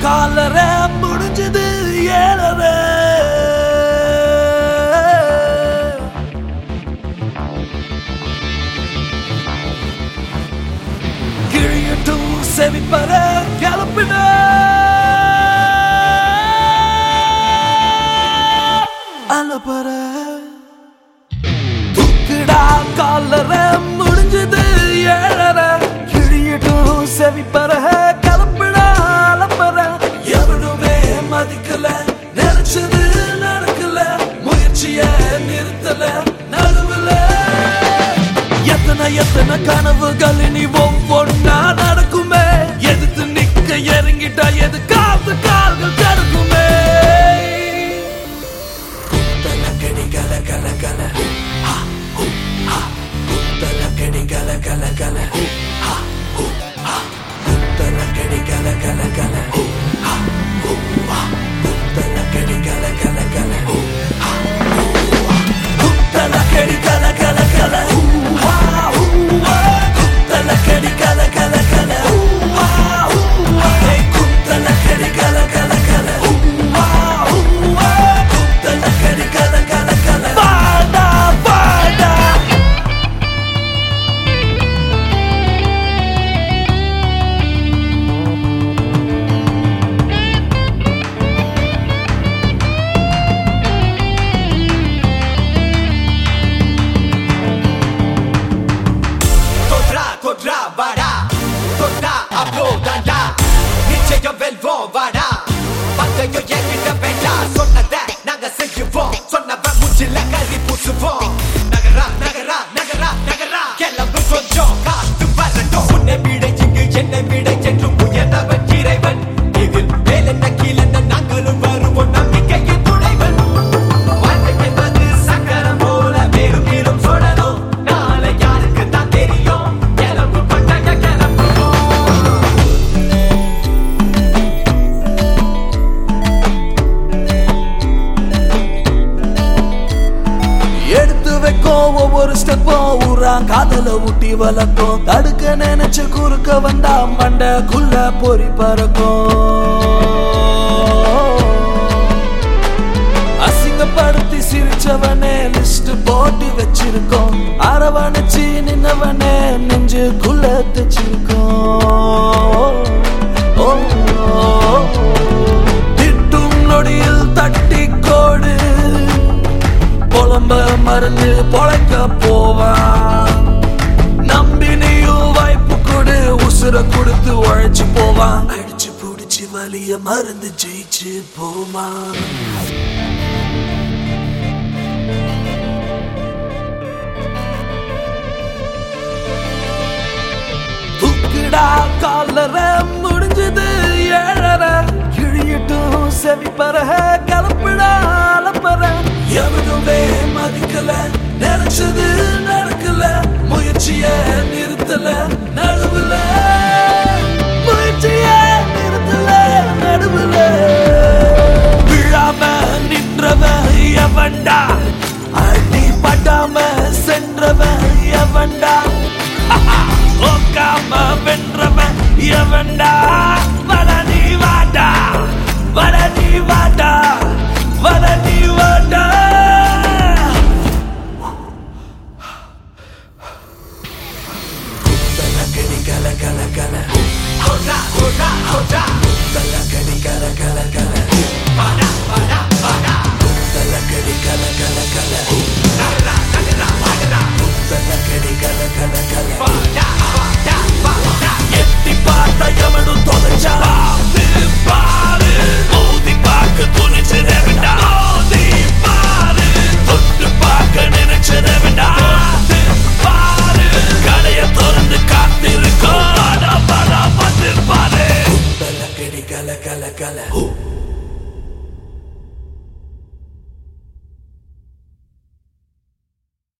காலர முடிஞ்சது ஏழரை கிழியட்டும் செவிப்பற கிளப்பின அலப்பற தூக்குடா காலர முடிஞ்சது ஏழற கிழியட்டும் செவிப்பற கிளப்பிடா அலப்பற எவனுமே மதிக்கல நினைச்சது நடக்கல முயற்சிய நிறுத்தல நடுவுல எத்தனை எத்தனை கனவுகள் இனி ஒவ்வொன்னா நடக்குமே எதிர்த்து நிக்க இறங்கிட்டா எது காத்து கால்கள் தடுக்குமே குத்தலக்கடி கல கல கல ஹா, ஹூ, ஹா. குத்தலக்கடி கல கல கல ஹா, ஹூ, ஹா. குத்தலக்கடி கல கல கல ஹா, ஹூ, ஹா. குத்தலக்கடி கல கல கல ஹா, ஹூ, ஹா. குத்தலக்கடி கல கல கல ஹூ, ஹா, ஹூ, ஹா. குத்தலக்கடி கல கல கல ஹூ, ஹா, ஹூ, ஹா. ஏய், குத்தலக்கடி கல கல கல ஹூ, ஹா, ஹூ, ஹா. குத்தலக்கடி கல கல கல வாடா வாடா தொற்றா தொற்றா வாடா தொட்டா அப்போ தாண்டா நிச்சயம் வெல்வோம் வாடா பத்தையும் என்கிட்ட வேண்டா சொன்னத நாங்க செய்வோம் சொன்னவன் மூச்சில கறி பூசுவோம் நகரா நகரா நகரா நகரா கிளம்பு கொஞ்சம் காத்து வரட்டும் உன்னை விட இங்கு என்னை விட என்றும் உயர்ந்தவன் இறைவன் இதில் மேலென்ன கீழென்ன நாங்களும் வருவோம் நம்பிக்கையின் துணைவன் வாழ்க்கை என்பது சக்கரம் போல மேலும் கீழும் சுழலும் நாளை யாருக்கு தான் தெரியும் கிளம்பு பட்டய கிளம்புவோம் எடுத்து வைக்கும் ஒவ்வொரு ஸ்டெப்பும் ஊரா காதல ஊட்டி வளர்க்கும் தடுக்க நினைச்சு குறுக்க வந்தா மண்டக்குள்ள பொறி பறக்கும் அசிங்கப்படுத்தி சிரிச்சவனே லிஸ்ட் போட்டு வச்சிருக்கோம் அரவணைச்சு நின்னவனே நெஞ்சுக்குள்ள தச்சிருக்கோம் ஓ, ஓ, திட்டும் நொடியில் தட்டி கோடு புலம்ப மறந்து பொழைக்க போவான் நம்பினியும் வாய்ப்பு கொடு உசுர கொடுத்து உழைச்சு போவான் அடிச்சு புடிச்சு வலிய மருந்து ஜெயிச்சு போவான் தூக்குடா காலர முடிஞ்சது ஏழர கிழியட்டும் செவிப்பற கலப்பிடா அலப்பற எவனுமே மதிக்கல நினைச்சது நடக்கல முயற்சிய நிறுத்தல நடுவுல முயற்சிய நிறுத்தல நடுவுல விழாம நின்றவன் எவன்டா அடி படாம சென்றவன் எவன்டா ஓக்காம வென்றவன் எவன்டா வட நீ வாடா வட நீ வாடா வட